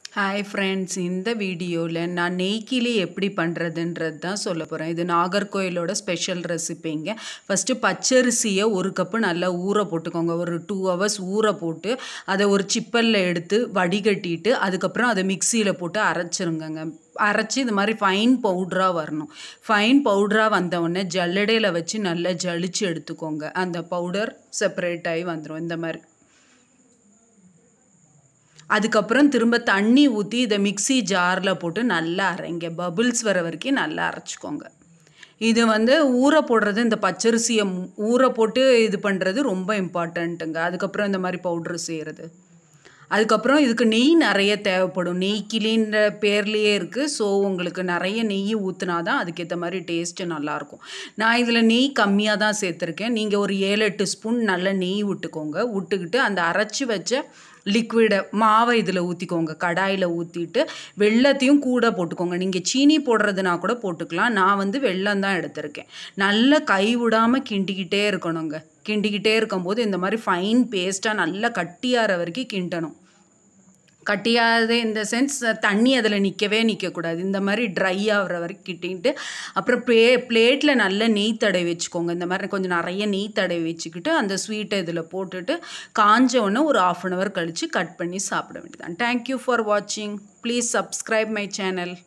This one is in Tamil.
ஹாய் ஃப்ரெண்ட்ஸ் இந்த வீடியோவில் நான் நெய்க்கிலி எப்படி பண்ணுறதுன்றது தான் சொல்ல போகிறேன் இது நாகர்கோயிலோட ஸ்பெஷல் ரெசிபிங்க ஃபஸ்ட்டு பச்சரிசியை ஒரு கப்பு நல்லா ஊற போட்டுக்கோங்க ஒரு டூ ஹவர்ஸ் ஊற போட்டு அதை ஒரு சிப்பலில் எடுத்து வடிகட்டிட்டு அதுக்கப்புறம் அதை மிக்சியில் போட்டு அரைச்சிருங்கங்க அரைச்சி இது மாதிரி ஃபைன் பவுட்ராக வரணும் ஃபைன் பவுட்ராக வந்தவுடனே ஜல்லடையில் வச்சு நல்லா ஜலிச்சு எடுத்துக்கோங்க அந்த பவுடர் செப்பரேட் ஆகி வந்துடும் இந்த மாதிரி அதுக்கப்புறம் திரும்ப தண்ணி ஊற்றி இதை மிக்சி ஜாரில் போட்டு நல்லா அரைங்க பபுள்ஸ் வர வரைக்கும் நல்லா அரைச்சிக்கோங்க இது வந்து ஊற போடுறது இந்த பச்சரிசியை ஊற போட்டு இது பண்ணுறது ரொம்ப இம்பார்ட்டண்ட்டுங்க அதுக்கப்புறம் இந்த மாதிரி பவுட்ரு செய்கிறது அதுக்கப்புறம் இதுக்கு நெய் நிறைய தேவைப்படும் நெய் கிளின்ற பேர்லேயே இருக்குது ஸோ உங்களுக்கு நிறைய நெய் ஊற்றினா தான் அதுக்கேற்ற மாதிரி டேஸ்ட்டு நல்லாயிருக்கும் நான் இதில் நெய் கம்மியாக தான் சேர்த்துருக்கேன் நீங்கள் ஒரு ஏழு எட்டு ஸ்பூன் நல்ல நெய் விட்டுக்கோங்க விட்டுக்கிட்டு அந்த அரைச்சி வச்ச லிக்விடை மாவை இதில் ஊற்றிக்கோங்க கடாயில் ஊற்றிட்டு வெள்ளத்தையும் கூட போட்டுக்கோங்க நீங்கள் சீனி போடுறதுனா கூட போட்டுக்கலாம் நான் வந்து வெள்ளம் தான் எடுத்திருக்கேன் நல்லா கை விடாமல் கிண்டிக்கிட்டே இருக்கணுங்க கிண்டிக்கிட்டே இருக்கும்போது இந்த மாதிரி ஃபைன் பேஸ்ட்டாக நல்லா கட்டியாகிற வரைக்கும் கிண்டணும் கட்டியாத இந்த சென்ஸ் தண்ணி அதில் நிற்கவே நிற்கக்கூடாது இந்த மாதிரி ட்ரை ஆகிற வரைக்கும் கிட்டின்ட்டு அப்புறம் ப்ளே பிளேட்டில் நல்ல நெய் தடவி வச்சுக்கோங்க இந்த மாதிரி கொஞ்சம் நிறைய நெய் தடவி வச்சுக்கிட்டு அந்த ஸ்வீட்டை இதில் போட்டுட்டு காஞ்ச உடனே ஒரு ஆஃப் அன் ஹவர் கழித்து கட் பண்ணி சாப்பிட வேண்டியதான் தேங்க்யூ ஃபார் வாட்சிங் ப்ளீஸ் சப்ஸ்கிரைப் மை சேனல்